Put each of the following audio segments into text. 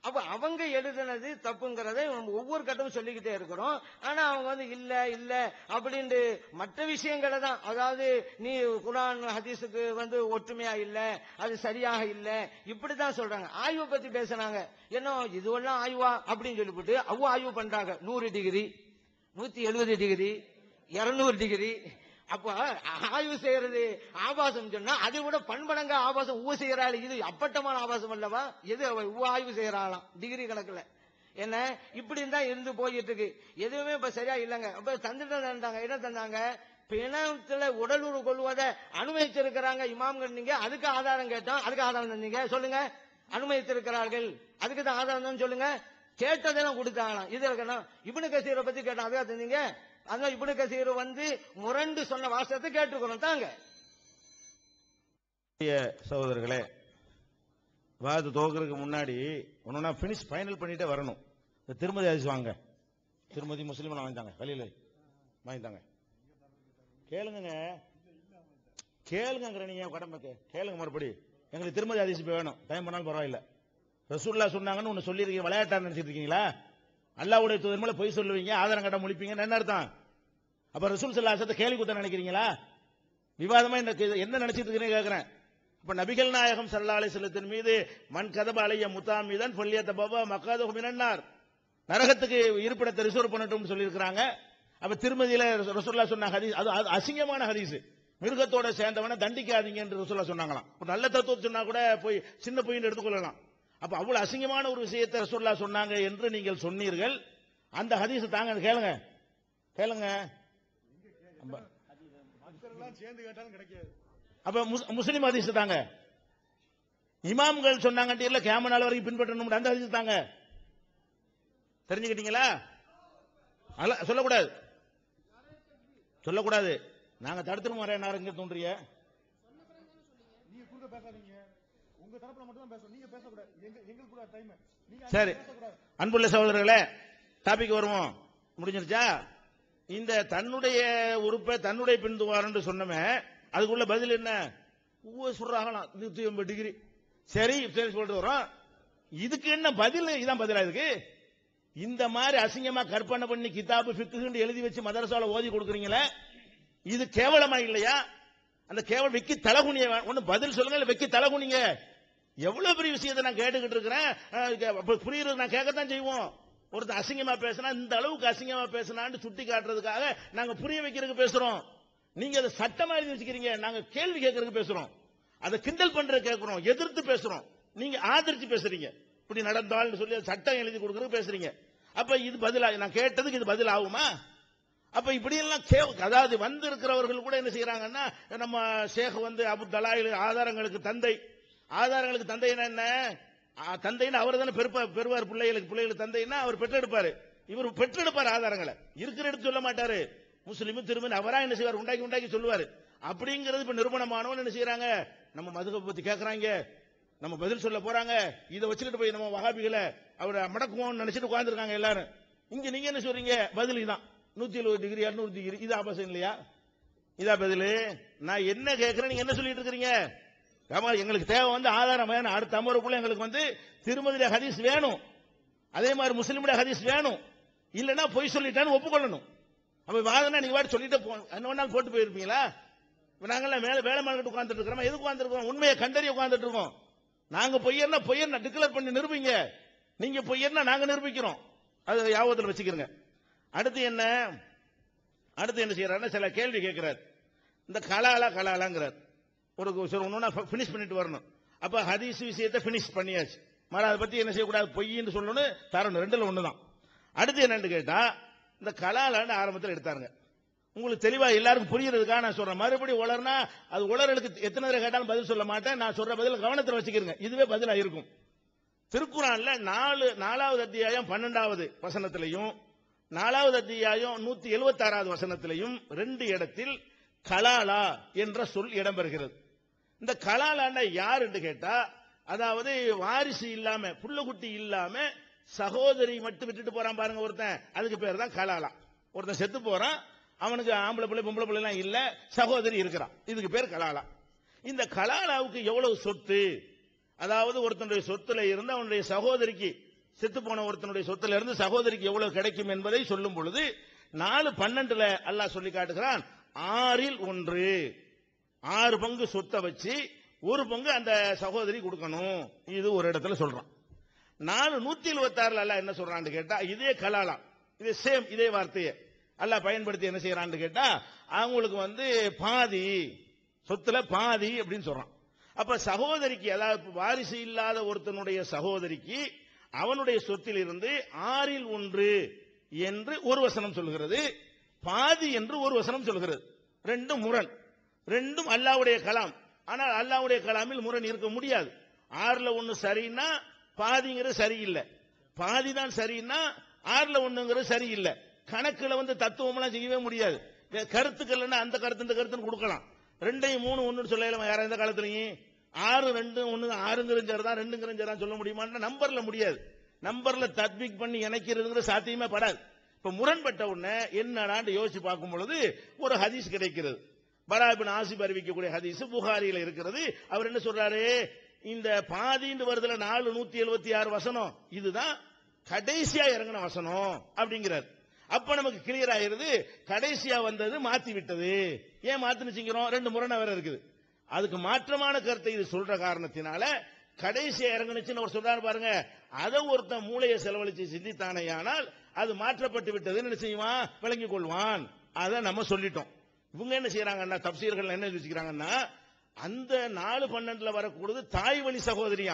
அப்ப அவங்க எழுதுனது தப்புங்கிறதை நம்ம ஒவ்வொரு கட்டமும் சொல்லிக்கிட்டே இருக்கிறோம் ஆனா அவங்க வந்து இல்ல இல்ல அப்படின்ட்டு மற்ற விஷயங்களை தான் அதாவது நீ குரான் ஹதீஸுக்கு வந்து ஒற்றுமையா இல்ல அது சரியாக இல்ல இப்படிதான் சொல்றாங்க ஆய்வை பத்தி பேசுனாங்க என்ன இதுவெல்லாம் ஆய்வா அப்படின்னு சொல்லிவிட்டு அவங்க ஆய்வு பண்றாங்க நூறு டிகிரி நூத்தி எழுபது டிகிரி இருநூறு டிகிரி அப்ப ஆய்வு செய்யறது ஆபாசம் சொன்னா அதை விட பண்படங்க ஆபாசம் ஊ செய்யறாள் இது அப்பட்டமான ஆபாசம் அல்லவா எது அவ ஊ ஆய்வு செய்யறாளாம் டிகிரி கணக்குல என்ன இப்படி தான் இருந்து போயிட்டு இருக்கு எதுவுமே இப்ப சரியா இல்லைங்க அப்ப தந்துட்டு தந்தாங்க என்ன தந்தாங்க பிணத்துல உடலுறு கொள்வதை அனுமதிச்சிருக்கிறாங்க இமாம்கள் நீங்க அதுக்கு ஆதாரம் கேட்டோம் அதுக்கு ஆதாரம் தந்தீங்க சொல்லுங்க அனுமதித்திருக்கிறார்கள் அதுக்கு தான் ஆதாரம் தான் சொல்லுங்க கேட்டதெல்லாம் கொடுத்தாங்களாம் இது இருக்கணும் இப்னு கசீரை பத்தி கேட்டோம் அதுக்காக தந்தீங்க அதான் இப்னு கசீர் வந்து முரண்டு சொன்ன வாசகத்தை கேட்டுக்கிறோம் தாங்க சகோதரர்களே வாது துவக்கிறதுக்கு முன்னாடி ஒன்னா பினிஷ் ஃபைனல் பண்ணிட்டே வரணும் இந்த திருமதி அரிசி வாங்க திருமதி முஸ்லீம் வாங்கிட்டாங்க வெளியில வாங்கிட்டாங்க கேளுங்க கேளுங்கிற நீங்க கடமைக்கு கேளுங்க மறுபடி எங்களுக்கு திருமதி அதிசி வேணும் டைம் பண்ணாலும் பரவாயில்ல ரசூல்லா சொன்னாங்கன்னு ஒன்னு சொல்லியிருக்கீங்க விளையாட்டா நினைச்சிட்டு இருக்கீங்களா அல்லாவுடைய தூதர் மேல பொய் சொல்லுவீங்க ஆதாரம் கட்ட முழிப்பீங்கன்னு என்ன அர்த்தம் அப்ப ரசூல் சல்லாசத்தை கேள்வி குத்த நினைக்கிறீங்களா விவாதமா என்ன என்ன நினைச்சிட்டு இருக்கீங்க கேக்குறேன் இப்ப நபிகள் நாயகம் சல்லா அலி செல்லத்தின் மீது மண் கதப அலைய முத்தாமிதன் பொல்லியத்த பாபா மக்காத மினன்னார் நரகத்துக்கு இருப்பிடத்தை ரிசர்வ் பண்ணட்டும் சொல்லியிருக்கிறாங்க அப்ப திருமதியில ரசூல்லா சொன்ன ஹதீஸ் அது அது அசிங்கமான ஹதீஸ் மிருகத்தோட சேர்ந்தவனை தண்டிக்காதீங்க என்று ரசூல்லா சொன்னாங்களாம் ஒரு நல்ல தத்துவம் சொன்னா கூட போய் சின்ன பொய்ன்னு எடுத்துக்கொள்ளலாம் அப்ப அவ்வளவு அசிங்கமான ஒரு விஷயத்தை ரசூல்லா சொன்னாங்க என்று நீங்கள் சொன்னீர்கள் அந்த ஹதீஸ் தாங்க கேளுங்க கேளுங்க அப்ப முஸ்- முஸ்லிம் ஹதீஸ் தாங்க இமாம்கள் சொன்னாங்க கேம நாள் வரைக்கும் பின்பற்றணும் அந்த ஹதீஸ் தாங்க தெரிஞ்சுக்கிட்டீங்களா அல்ல சொல்லக்கூடாது சொல்லக்கூடாது நாங்க தடுத்துட்டு வரேன் நேரம் இங்க தோன்றிய நீங்க குறுக்க பேசாதீங்க உங்க தரப்புல மட்டும் தான் பேசணும் நீங்க பேசக்கூடாது எங்க எங்களுக்கு கூட டைம் நீங்க சரி பேசக்கூடாது அன்புள்ள சகோதரர்களே டாபிக் வருவோம் முடிஞ்சிருச்சா இந்த தன்னுடைய உறுப்பை தன்னுடைய பின்துவாரன்னு சொன்னமே அதுக்குள்ள பதில் என்ன ஊ சொல்றாங்களாம் நூத்தி எண்பது டிகிரி சரி சரி சொல்லிட்டு வரோம் இதுக்கு என்ன பதில் இதான் பதிலா இதுக்கு இந்த மாதிரி அசிங்கமா கற்பனை பண்ணி கிதாபு ஃபிக்குன்னு எழுதி வச்சு மதரசால ஓதி கொடுக்குறீங்களே இது கேவலமா இல்லையா அந்த கேவலம் வெக்கி தலகுனிய ஒண்ணு பதில் சொல்லுங்க இல்ல வெக்கி தலகுனிங்க எவ்வளவு பெரிய விஷயத்தை நான் கேட்டுக்கிட்டு இருக்கிறேன் அஹ் கே- அப்ப புரியுறது நான் கேட்கத்தான் செய்வோம் ஒருத்தர் அசிங்கமா பேசினா இந்த அளவுக்கு அசிங்கமா பேசினான்னு சுட்டி காட்டுறதுக்காக நாங்க புரிய வைக்கிறதுக்கு பேசுறோம் நீங்க அதை சட்டமா எழுதி வச்சுக்கிறீங்க நாங்க கேள்வி கேட்கறதுக்கு பேசுறோம் அதை கிண்டல் பண்ற கேட்கிறோம் எதிர்த்து பேசுறோம் நீங்க ஆதரிச்சு பேசுறீங்க இப்படி நடந்தால்னு சொல்லி அது சட்டம் எழுதி கொடுக்கறதுக்கு பேசுறீங்க அப்ப இது பதிலா நான் கேட்டதுக்கு இது பதில் ஆகுமா அப்ப இப்படி எல்லாம் கே- அதாவது வந்திருக்கிறவர்கள் கூட என்ன செய்யறாங்கன்னா நம்ம ஷேக் வந்து அபு தலாயில் ஆதாரங்களுக்கு தந்தை ஆதாரங்களுக்கு தந்தை என்ன ஆ, தந்தைன்னு அவர் தானே பெருப்பா- பெறுவார் பிள்ளைகளுக்கு பிள்ளைகளுக்கு தந்தைன்னா அவர் பெற்றெடுப்பாரு இவர் பெற்றெடுப்பார் ஆதாரங்களை இருக்கிற இடத்து சொல்ல மாட்டாரு முஸ்லீமும் திரும்ப அவரா என்ன செய்வார் உண்டாக்கி உண்டாக்கி சொல்லுவாரு அப்படிங்கிறது இப்ப நிரூபணமானவன் என்ன செய்யறாங்க நம்ம மதுகை பத்தி கேக்குறாங்க நம்ம பதில் சொல்ல போறாங்க இதை வச்சுக்கிட்டு போய் நம்ம வகாபிகளை அவரை மடக்குவோம்னு நினைச்சிட்டு உட்கார்ந்துருக்காங்க எல்லாரும் இங்க நீங்க என்ன சொல்றீங்க பதில் இதான் நூத்தி எழுபது டிகிரி இருநூறு டிகிரி இது ஆபாசம் இல்லையா இதா பதில் நான் என்ன கேட்கிறேன் நீங்க என்ன சொல்லிட்டு இருக்கிறீங்க ஆமா எங்களுக்கு தேவை வந்து ஆதாரம் வேணும் அடுத்த அமருக்குள்ள எங்களுக்கு வந்து திருமதியில ஹதீஸ் வேணும் அதே மாதிரி முஸ்லிமுடைய ஹதீஸ் வேணும் இல்லைன்னா பொய் சொல்லிட்டான்னு ஒப்புக்கொள்ளணும் அப்ப வாதனா நீங்க வாடி சொல்லிட்டு போ என்ன வேணாலும் போட்டு போயிருப்பீங்களா இப்ப நாங்கெல்லாம் மேல வேலை மார்க்கெட் உட்கார்ந்துட்டு இருக்கிறோம் எதுக்கு உட்கார்ந்துருக்கோம் உண்மையை கண்டறிய உட்கார்ந்துட்டு இருக்கோம் நாங்க பொய்யர்னா பொய்யர்னா டிக்ளேர் பண்ணி நிரூபிங்க நீங்க பொய்யர்னா நாங்க நிரூபிக்கிறோம் அது யாபத்தில் வச்சுக்கிறங்க அடுத்து என்ன அடுத்து என்ன செய்யறாருன்னா சில கேள்வி கேட்கிறார் இந்த கலாலா கலாலாங்கிறார் ஒரு ஒன்னா ஃபினிஷ் பண்ணிட்டு வரணும் அப்ப ஹதீஸ் விஷயத்தை ஃபினிஷ் பண்ணியாச்சு மறு அதை பத்தி என்ன செய்யக்கூடாது பொய்ன்னு சொல்லணும் தரணும் ரெண்டுல ஒண்ணுதான் அடுத்து என்னன்னு கேட்டா இந்த கலாலான்னு ஆரம்பத்தில் எடுத்தாருங்க உங்களுக்கு தெளிவா எல்லாருக்கும் புரியறதுக்காக நான் சொல்றேன் மறுபடியும் உளர்னா அது உளறலுக்கு எத்தனை தடவை கேட்டாலும் பதில் சொல்ல மாட்டேன் நான் சொல்ற பதில் கவனத்தில் வச்சுக்கிறேங்க இதுவே பதிலா இருக்கும் திருக்குறான்ல நாலு நாலாவது அத்தியாயம் பன்னெண்டாவது வசனத்திலையும் நாலாவது அத்தியாயம் நூத்தி எழுபத்தி ஆறாவது வசனத்திலையும் ரெண்டு இடத்தில் கலாலா என்ற சொல் இடம்பெறுகிறது இந்த கலாலான்னா யார் என்று கேட்டா அதாவது வாரிசு இல்லாம புள்ளகுட்டி இல்லாம சகோதரி மட்டும் விட்டுட்டு போறான் பாருங்க ஒருத்தன் அதுக்கு பேர் தான் கலாலா ஒருத்தன் செத்து போறான் அவனுக்கு ஆம்பளை பிள்ளை பொம்பளை பிள்ளை எல்லாம் இல்ல சகோதரி இருக்கிறான் இதுக்கு பேர் கலாலா இந்த கலாலாவுக்கு எவ்வளவு சொத்து அதாவது ஒருத்தனுடைய சொத்துல இருந்து அவனுடைய சகோதரிக்கு செத்து போன ஒருத்தனுடைய சொத்துல இருந்து சகோதரிக்கு எவ்வளவு கிடைக்கும் என்பதை சொல்லும் பொழுது நாலு பன்னெண்டுல அல்லாஹ் சொல்லி காட்டுகிறான் ஆறில் ஒன்று ஆறு பங்கு சொத்தை வச்சு ஒரு பங்கு அந்த சகோதரி கொடுக்கணும் இது ஒரு இடத்துல சொல்றான் நாலு நூத்தி எழுபத்தி ஆறுல அல்லாஹ் என்ன சொல்றான்னு கேட்டா இதே கலாலாம் இதே சேம் இதே வார்த்தையை அல்லாஹ் பயன்படுத்தி என்ன செய்யறான்னு கேட்டா அவங்களுக்கு வந்து பாதி சொத்துல பாதி அப்படின்னு சொல்றான் அப்ப சகோதரிக்கு அதாவது வாரிசு இல்லாத ஒருத்தனுடைய சகோதரிக்கு அவனுடைய சொத்தில் இருந்து ஆறில் ஒன்று என்று ஒரு வசனம் சொல்கிறது பாதி என்று ஒரு வசனம் சொல்கிறது ரெண்டும் முரண் ரெண்டும் அல்லாவுடைய கலாம் ஆனால் அல்லாவுடைய கலாமில் முரண் இருக்க முடியாது ஆறுல ஒண்ணு சரின்னா பாதிங்கிறது சரியில்லை பாதி தான் சரின்னா ஆறுல ஒண்ணுங்கிறது சரியில்லை கணக்குல வந்து தத்துவம்லாம் செய்யவே முடியாது வே- கருத்துக்கள்னா அந்த கருத்து இந்த கருத்துன்னு கொடுக்கலாம் ரெண்டையும் மூணு ஒண்ணுன்னு சொல்லலாம் யாரும் எந்த காலத்துலயும் ஆறு ரெண்டு ஒண்ணு ஆறுங்கிறது தான் ரெண்டுங்கிறது தான் சொல்ல முடியுமான்னா நம்பர்ல முடியாது நம்பர்ல தத்பிக் பண்ணி இணைக்கிறதுங்கிற சாத்தியமே படாது இப்ப முரண்பட்ட உடனே என்னடான்னு யோசிச்சு பார்க்கும் பொழுது ஒரு ஹதீஸ் கிடைக்கிறது பராபின் ஆசிப் அறிவிக்கக்கூடிய ஹதீஸ் புகாரியில இருக்கிறது அவர் என்ன சொல்றாரு இந்த பாதின்னு வருதுல நாலு நூத்தி எழுபத்தி ஆறு வசனம் இதுதான் கடைசியா இறங்கின வசனம் அப்படிங்கிறார் அப்ப நமக்கு கிளியர் ஆயிருது கடைசியா வந்தது மாத்தி விட்டது ஏன் மாத்தின்னு வச்சுக்கிறோம் ரெண்டு முரணா வேற இருக்குது அதுக்கு மாற்றமான கருத்தை இது சொல்ற காரணத்தினால கடைசியா இறங்குனுச்சுன்னு அவர் சொல்றாரு பாருங்க அதை ஒருத்தன் மூளையை செலவழிச்சு சிந்தித்தானேயானால் அது மாற்றப்பட்டு விட்டதுன்னு என்ன செய்வான் விளங்கிக் கொள்வான் அதை நம்ம சொல்லிட்டோம் இவங்க என்ன செய்யறாங்கன்னா தப்சீர்கள் என்ன யோசிக்கிறாங்கன்னா அந்த நாலு பன்னெண்டுல வரக்கூடியது தாய் வழி சகோதரியா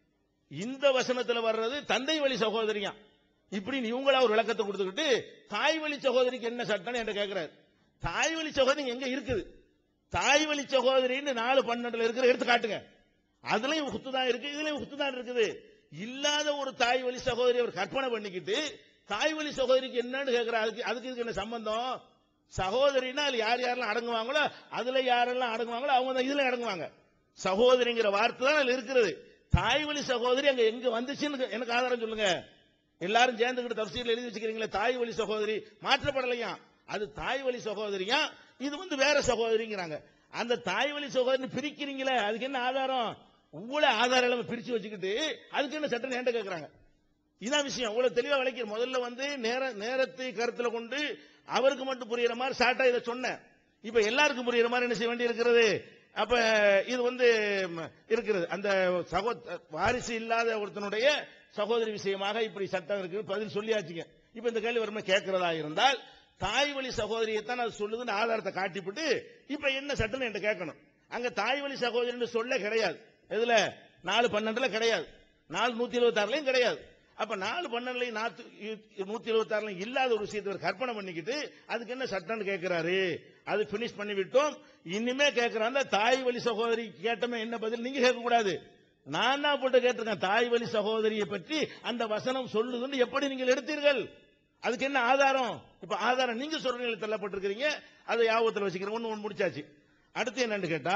இந்த வசனத்துல வர்றது தந்தை வழி சகோதரியா இப்படி இவங்களா ஒரு விளக்கத்தை கொடுத்துக்கிட்டு தாய் வழி சகோதரிக்கு என்ன சட்டம் என்று கேட்கிறாரு தாய் வழி சகோதரி எங்க இருக்குது தாய் வழி சகோதரின்னு நாலு பன்னெண்டுல இருக்கிற எடுத்து காட்டுங்க அதுலயும் குத்து தான் இருக்கு இதுலயும் குத்து தான் இருக்குது இல்லாத ஒரு தாய் வழி சகோதரி அவர் கற்பனை பண்ணிக்கிட்டு தாய் வழி சகோதரிக்கு என்னன்னு கேட்கிறார் அதுக்கு அதுக்கு இதுக்கு என்ன சம்பந்தம் சகோதரின்னா அதுல யார் யாரெல்லாம் அடங்குவாங்களோ அதுல யாரெல்லாம் அடங்குவாங்களோ அவங்க தான் இதுல அடங்குவாங்க சகோதரிங்கிற வார்த்தை தான் அதுல இருக்கிறது தாய் வழி சகோதரி அங்க எங்க வந்துச்சுன்னு எனக்கு ஆதாரம் சொல்லுங்க எல்லாரும் சேர்ந்துக்கிட்டு தப்சீல் எழுதி வச்சுக்கிறீங்களே தாய் வழி சகோதரி மாற்றப்படலையா அது தாய் வழி சகோதரியா இது வந்து வேற சகோதரிங்கிறாங்க அந்த தாய் வழி சகோதரி பிரிக்கிறீங்களே அதுக்கு என்ன ஆதாரம் உங்களை ஆதாரம் இல்லாம பிரிச்சு வச்சுக்கிட்டு அதுக்கு என்ன சட்டம் ஏண்ட கேட்கறாங்க இதான் விஷயம் உங்களுக்கு தெளிவா விளக்கிற முதல்ல வந்து நேர நேரத்தை கருத்துல கொண்டு அவருக்கு மட்டும் புரியுற மாதிரி ஷார்ட்டா இதை சொன்னேன் இப்ப எல்லாருக்கும் புரியுற மாதிரி என்ன செய்ய வேண்டி இருக்கிறது அப்ப இது வந்து ம், இருக்கிறது அந்த சகோ வாரிசு இல்லாத ஒருத்தனுடைய சகோதரி விஷயமாக இப்படி சட்டம் இருக்கு பதில் சொல்லியாச்சுங்க இப்ப இந்த கேள்வி வருமே கேட்கிறதா இருந்தால் தாய் வழி சகோதரியத்தான் அது சொல்லுதுன்னு ஆதாரத்தை காட்டிவிட்டு இப்ப என்ன சட்டம் என்கிட்ட கேட்கணும் அங்க தாய் வழி சகோதரின்னு சொல்ல கிடையாது எதுல நாலு பன்னெண்டுல கிடையாது நாலு நூத்தி எழுபத்தி ஆறுலயும் கிடையாது அப்ப நாலு பன்னெண்டுலயும் நாத்து நூத்தி எழுபத்தி ஆறுலயும் இல்லாத ஒரு விஷயத்தை இவர் கற்பனை பண்ணிக்கிட்டு அதுக்கு என்ன சட்டம்னு கேட்கிறாரு அது பினிஷ் பண்ணி விட்டோம் இனிமே கேட்கிறாங்க தாய் வழி சகோதரி கேட்டமே என்ன பதில் நீங்க கேட்க கூடாது நான் தான் போட்டு கேட்டிருக்கேன் தாய் வழி சகோதரியை பற்றி அந்த வசனம் சொல்லுதுன்னு எப்படி நீங்கள் எடுத்தீர்கள் அதுக்கு என்ன ஆதாரம் இப்ப ஆதாரம் நீங்க சொல்றீங்க தள்ளப்பட்டிருக்கிறீங்க அதை யாபத்துல வச்சுக்கிறேன் ஒண்ணு ஒண்ணு முடிச்சாச்சு அடுத்து என்னன்னு கேட்டா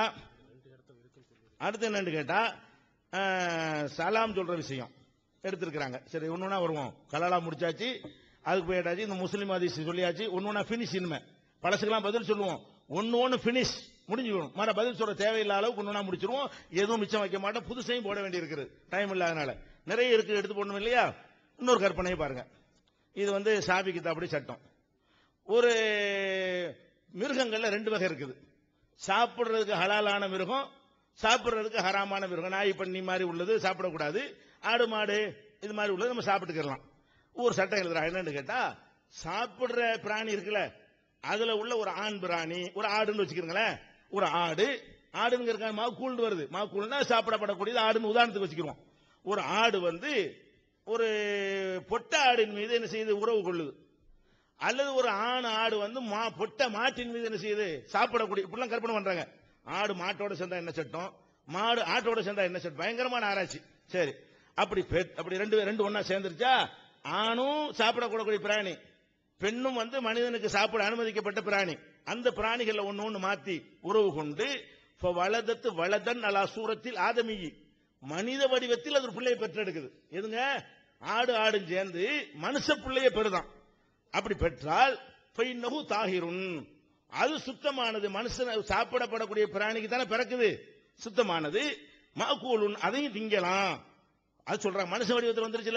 அடுத்து என்னன்னு கேட்டா அஹ், சலாம் சொல்ற விஷயம் எடுத்திருக்கிறாங்க சரி ஒண்ணுனா வருவோம் கலாலா முடிச்சாச்சு அதுக்கு போயிட்டாச்சு இந்த முஸ்லீம் ஹதீஸ் சொல்லியாச்சு ஒண்ணுனா பினிஷ் இனிமே பழசுக்கெல்லாம் பதில் சொல்லுவோம் ஒன்னு ஒன்னு பினிஷ் முடிஞ்சுக்கணும் மற பதில் சொல்ற தேவையில்லாத அளவுக்கு ஒண்ணுனா முடிச்சிருவோம் எதுவும் மிச்சம் வைக்க மாட்டோம் புதுசையும் போட வேண்டி இருக்குது டைம் இல்லாதனால நிறைய இருக்கு எடுத்து போடணும் இல்லையா இன்னொரு கற்பனையை பாருங்க இது வந்து சாபி கிதாபடி சட்டம் ஒரு மிருகங்கள்ல ரெண்டு வகை இருக்குது சாப்பிடுறதுக்கு ஹலாலான மிருகம் சாப்பிடுறதுக்கு ஹராமான மிருகம் நாய் பண்ணி மாதிரி உள்ளது சாப்பிடக்கூடாது ஆடு மாடு இது மாதிரி உள்ளது நம்ம சாப்பிட்டுக்கலாம் ஒரு சட்டம் எழுதுறா என்னன்னு கேட்டா சாப்பிடுற பிராணி இருக்குல்ல அதுல உள்ள ஒரு ஆண் பிராணி ஒரு ஆடுன்னு வச்சுக்கிறீங்களேன் ஒரு ஆடு ஆடுங்கிற மாவு கூழ்ந்து வருது மாவு கூழ்னா சாப்பிடப்படக்கூடியது ஆடுன்னு உதாரணத்துக்கு வச்சுக்கிறோம் ஒரு ஆடு வந்து ஒரு பொட்ட ஆடின் மீது என்ன செய்யுது உறவு கொள்ளுது அல்லது ஒரு ஆண் ஆடு வந்து மா பொட்ட மாட்டின் மீது என்ன செய்யுது சாப்பிடக்கூடிய இப்படிலாம் கற்பனை பண்றாங்க ஆடு மாட்டோட சேர்ந்தா என்ன சட்டம் மாடு ஆட்டோட சேர்ந்தா என்ன சட்டம் பயங்கரமான ஆராய்ச்சி சரி அப்படி பெ- அப்படி ரெண்டு ரெண்டு ஒண்ணா சேர்ந்துருச்சா ஆணும் சாப்பிடக்கூடக்கூடிய பிராணி பெண்ணும் வந்து மனிதனுக்கு சாப்பிட அனுமதிக்கப்பட்ட பிராணி அந்த பிராணிகள்ல ஒண்ணு ஒண்ணு மாத்தி உறவு கொண்டு இப்ப வலதத்து வலதன் அலா சூரத்தில் ஆதமியி மனித வடிவத்தில் அது ஒரு பிள்ளையை பெற்றெடுக்குது எதுங்க ஆடு ஆடும் சேர்ந்து மனுஷ பிள்ளைய பெறுதான் அப்படி பெற்றால் ஃபைன்னஹு தாகிருன் அது சுத்தமானது மனுஷன் சாப்பிடப்படக்கூடிய பிராணிக்கு தானே பிறக்குது சுத்தமானது மாக்கூலுன் அதையும் திங்கலாம் அது சொல்றாங்க மனுஷ வடிவத்தில் வந்துருச்சுல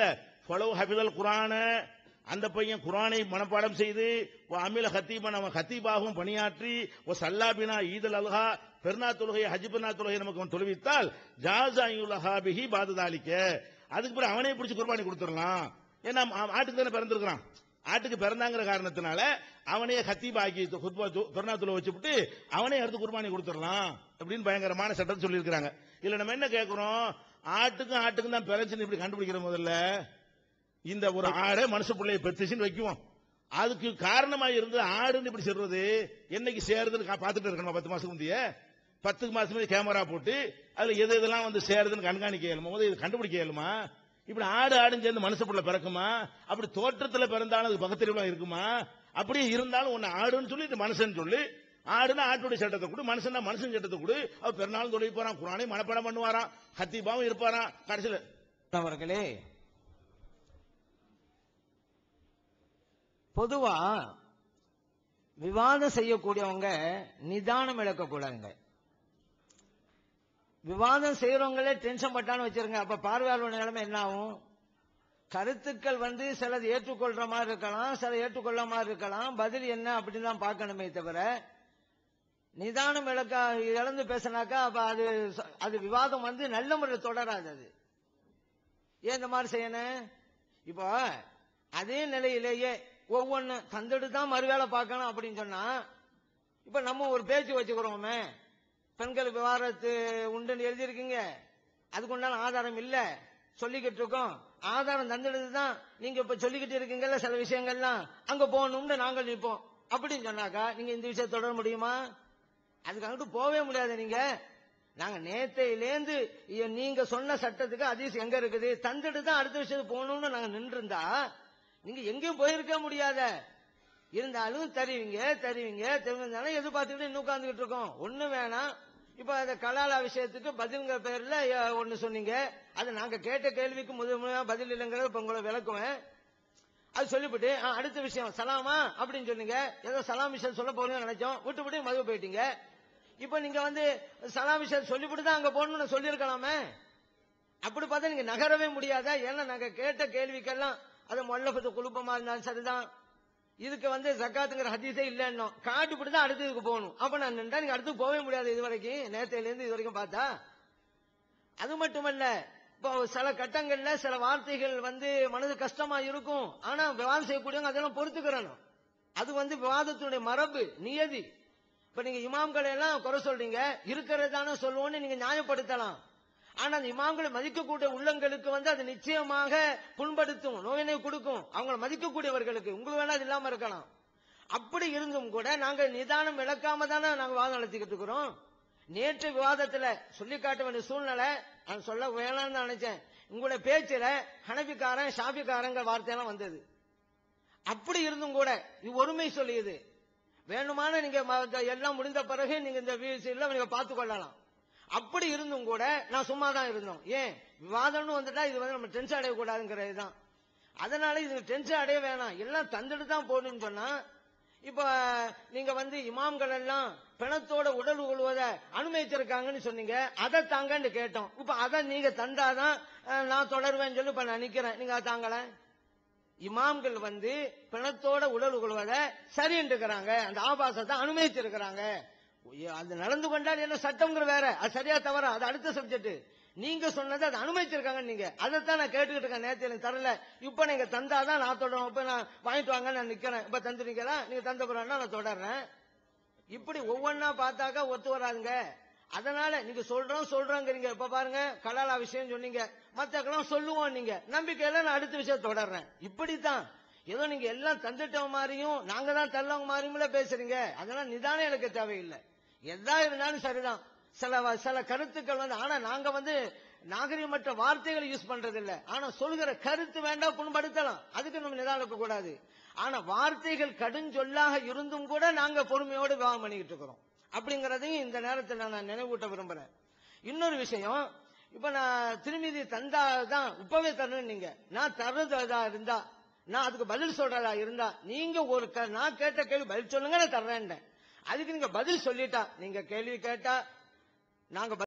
பலவு ஹபிதல் குரான அந்த பையன் குரானை மனப்பாடம் செய்து ஒ அமில ஹத்தீபன் அவன் ஹத்தீபாகவும் பணியாற்றி ஒ சல்லாபினா ஈதல் அல்ஹா பெருநா தொழுகை ஹஜ் பெருநா தொழுகை நமக்கு அவன் தொழுவித்தால் ஜாசாயுலஹா பிஹி பாதுதாலிக்க அதுக்கு பிறகு அவனே பிடிச்சி குர்பானி கொடுத்துடலாம் ஏன்னா அவன் ஆட்டுக்கு தானே பிறந்திருக்கிறான் ஆட்டுக்கு பிறந்தாங்கிற காரணத்தினால அவனே ஹத்தீபா ஆக்கி பெருநா தொழுவை வச்சுவிட்டு அவனே அடுத்து குர்பானி கொடுத்துடலாம் அப்படின்னு பயங்கரமான சட்டம் சொல்லியிருக்கிறாங்க இல்ல நம்ம என்ன கேட்கிறோம் ஆட்டுக்கும் ஆட்டுக்கும் தான் பிறச்சுன்னு இப்படி கண்டுபிடிக்கிற முதல்ல இந்த ஒரு ஆடை மனுஷ பிள்ளைய பெத்துச்சுன்னு வைக்குவோம் அதுக்கு காரணமா இருந்து ஆடுன்னு இப்படி சொல்றது என்னைக்கு சேருதுன்னு கா- பார்த்துட்டு இருக்கணும் பத்து மாசத்துக்கு முந்தைய பத்து மாசம் கேமரா போட்டு அதுல எது எதெல்லாம் வந்து சேருதுன்னு கண்காணிக்க இயலுமா முதல்ல இது கண்டுபிடிக்க இயலுமா இப்படி ஆடு ஆடுன்னு சேர்ந்து மனுஷ பிள்ளை பிறக்குமா அப்படி தோற்றத்துல பிறந்தாலும் அது பக்கத்துல இருக்குமா அப்படியே இருந்தாலும் உன்னை ஆடுன்னு சொல்லி இது மனுஷன் சொல்லி ஆடுனா ஆட்டுடைய சட்டத்தை கொடு மனுஷனா மனுஷன் சட்டத்தை கொடு அவ பெருநாள் தொழில் போறான் குரானை மனப்பாடம் பண்ணுவாராம் கத்திபாவும் இருப்பாராம் கடைசியில அவர்களே பொதுவா விவாதம் செய்யக்கூடியவங்க நிதானம் இழக்கக்கூடாதுங்க விவாதம் செய்யறவங்களே டென்ஷன் பட்டான்னு வச்சிருங்க அப்ப பார்வையாளர் நிலைமை என்ன ஆகும் கருத்துக்கள் வந்து சிலது ஏற்றுக்கொள்ற மாதிரி இருக்கலாம் சில ஏற்றுக்கொள்ள மாதிரி இருக்கலாம் பதில் என்ன அப்படின்னு தான் பார்க்கணுமே தவிர நிதானம் இழக்க இழந்து பேசினாக்கா அப்ப அது அது விவாதம் வந்து நல்ல முறையில் தொடராது அது ஏன் இந்த மாதிரி செய்யணும் இப்போ அதே நிலையிலேயே ஒவ்வொன்னு தந்துட்டு தான் மறுவேளை பார்க்கணும் அப்படின்னு சொன்னா இப்ப நம்ம ஒரு பேச்சு வச்சுக்கிறோமே பெண்கள் விவாதத்து உண்டுன்னு எழுதியிருக்கீங்க அதுக்கு உண்டான ஆதாரம் இல்ல சொல்லிக்கிட்டு இருக்கோம் ஆதாரம் தந்துடுது தான் நீங்க இப்ப சொல்லிக்கிட்டு இருக்கீங்கல்ல சில விஷயங்கள்லாம் அங்க போகணும்னு நாங்கள் நிற்போம் அப்படின்னு சொன்னாக்கா நீங்க இந்த விஷயத்தை தொடர முடியுமா அதுக்கு அங்கிட்டு போகவே முடியாது நீங்க நாங்க நேத்தையிலேந்து இ- நீங்க சொன்ன சட்டத்துக்கு அதீஸ் எங்க இருக்குது தந்துட்டு தான் அடுத்த விஷயத்துக்கு போகணும்னு நாங்க நின்றுருந்தா நீங்க எங்கேயும் போயிருக்க முடியாத இருந்தாலும் தருவீங்க தருவீங்க தெரிவிந்தாலும் எதிர்பார்த்துக்கிட்டு இன்னும் உட்கார்ந்துகிட்டு இருக்கோம் ஒண்ணு வேணாம் இப்ப அந்த கலாலா விஷயத்துக்கு பதிலுங்க பேர்ல அஹ், ஒண்ணு சொன்னீங்க அது நாங்க கேட்ட கேள்விக்கு முதல் முதலா பதில் இல்லைங்கிறத இப்ப உங்களை விளக்குவேன் அது சொல்லிவிட்டு ஆ, அடுத்த விஷயம் சலாமா அப்படின்னு சொன்னீங்க ஏதோ சலாம் விஷயம் சொல்ல போறீங்கன்னு நினைச்சோம் விட்டு விட்டு மதுவை போயிட்டீங்க இப்ப நீங்க வந்து சலாம் விஷயம் சொல்லிவிட்டு தான் அங்க போகணும்னு சொல்லியிருக்கலாமே அப்படி பார்த்தா நீங்க நகரவே முடியாதா ஏன்னா நாங்க கேட்ட கேள்விக்கெல்லாம் அது மொல்லபத்து குழுப்பமா இருந்தாலும் சரிதான் இதுக்கு வந்து ஜக்காத்துங்கிற ஹதீஸே இல்லைன்னோ காட்டுப்படி தான் அடுத்ததுக்கு போகணும் அப்ப நான் நின்றா நீங்க அடுத்து போகவே முடியாது இது வரைக்கும் நேத்தையில இருந்து இது வரைக்கும் பார்த்தா அது மட்டுமல்ல இப்போ சில கட்டங்கள்ல சில வார்த்தைகள் வந்து மனது கஷ்டமா இருக்கும் ஆனா விவாதம் செய்யக்கூடியவங்க அதெல்லாம் பொறுத்துக்கிறணும் அது வந்து விவாதத்தினுடைய மரபு நியதி இப்ப நீங்க இமாம்களை எல்லாம் குறை சொல்றீங்க இருக்கிறதான சொல்லுவோம்னு நீங்க நியாயப்படுத்தலாம் ஆனா அந்த இமாம்களை மதிக்கக்கூடிய உள்ளங்களுக்கு வந்து அது நிச்சயமாக புண்படுத்தும் நோயினை கொடுக்கும் அவங்கள மதிக்கக்கூடியவர்களுக்கு உங்களுக்கு வேணா அது இல்லாம இருக்கலாம் அப்படி இருந்தும் கூட நாங்க நிதானம் இழக்காம தானே நாங்க வாதம் நடத்திக்கிட்டு இருக்கிறோம் நேற்று விவாதத்துல சொல்லி காட்ட வேண்டிய சூழ்நிலை நான் சொல்ல வேணாம்னு தான் நினைச்சேன் உங்களுடைய பேச்சுல ஹனபிக்காரன் ஷாபிக்காரங்க வார்த்தையெல்லாம் வந்தது அப்படி இருந்தும் கூட இது ஒருமை சொல்லியது வேணுமான நீங்க ம- எல்லாம் முடிந்த பிறகு நீங்க இந்த வீழ்ச்சியில நீங்க பார்த்து கொள்ளலாம் அப்படி இருந்தும் கூட நான் சும்மா தான் இருந்தோம் ஏன் விவாதம்னு வந்துட்டா இது வந்து நம்ம டென்ஷன் அடையக்கூடாதுங்கிறது தான் அதனால இது டென்ஷன் அடைய வேணாம் எல்லாம் தந்துட்டு தான் போகணும்னு சொன்னா இப்ப நீங்க வந்து இமாம்கள் எல்லாம் பிணத்தோட உடல் கொள்வதை அனுமதிச்சிருக்காங்கன்னு சொன்னீங்க அதை தாங்கன்னு கேட்டோம் இப்ப அதை நீங்க தந்தாதான் அஹ், நான் தொடருவேன்னு சொல்லி இப்ப நான் நிக்கிறேன் நீங்க அதை தாங்கல இமாம்கள் வந்து பிணத்தோட உடல் உகழ்வதை சரின்ட்டுக்கிறாங்க அந்த ஆபாசத்தை அனுமதிச்சிருக்கிறாங்க அது நடந்து கொண்டால் என்ன சட்டம்ங்கிற வேற அது சரியா தவறா அது அடுத்த சப்ஜெக்ட் நீங்க சொன்னதை அதை அனுமதிச்சிருக்காங்க நீங்க அதைத்தான் நான் கேட்டுக்கிட்டு இருக்கேன் நேத்து எனக்கு தரல இப்ப நீங்க தந்தாதான் நான் தொடரும் இப்ப நான் வாங்கிட்டு வாங்க நான் நிக்கிறேன் இப்ப தந்துருக்கீங்களா நீங்க தந்த பிறகு நான் தொடர்றேன் இப்படி ஒவ்வொன்னா பார்த்தாக்கா ஒத்து வராதுங்க அதனால நீங்க சொல்றோம் சொல்றோங்கிறீங்க இப்ப பாருங்க கலாலா விஷயம் சொன்னீங்க மத்தக்கெல்லாம் சொல்லுவோம் நீங்க நம்பிக்கையில நான் அடுத்த விஷயம் தொடர்றேன் இப்படித்தான் ஏதோ நீங்க எல்லாம் தந்துட்ட மாதிரியும் நாங்க தான் தள்ளவங்க மாதிரியும் பேசுறீங்க அதெல்லாம் நிதானம் எனக்கு தேவையில்லை எதா இருந்தாலும் சரிதான் சில வ- சில கருத்துக்கள் வந்து ஆனா நாங்க வந்து நாகரிகமற்ற வார்த்தைகளை யூஸ் பண்றது இல்ல ஆனா சொல்கிற கருத்து வேண்டாம் புண்படுத்தலாம் அதுக்கு நம்ம நிதானம் இருக்க கூடாது ஆனா வார்த்தைகள் கடுஞ்சொல்லாக இருந்தும் கூட நாங்க பொறுமையோடு விவாதம் பண்ணிக்கிட்டு இருக்கிறோம் அப்படிங்கறதையும் இந்த நேரத்தில் நான் நினைவூட்ட விரும்புறேன் இன்னொரு விஷயம் இப்ப நான் திருமதி தந்தா தான் இப்பவே தரணும் நீங்க நான் தர்றதா இருந்தா நான் அதுக்கு பதில் சொல்றதா இருந்தா நீங்க ஒரு க- நான் கேட்ட கேள்வி பதில் சொல்லுங்க நான் தர்றேன் அதுக்கு நீங்க பதில் சொல்லிட்டா நீங்க கேள்வி கேட்டா நாங்க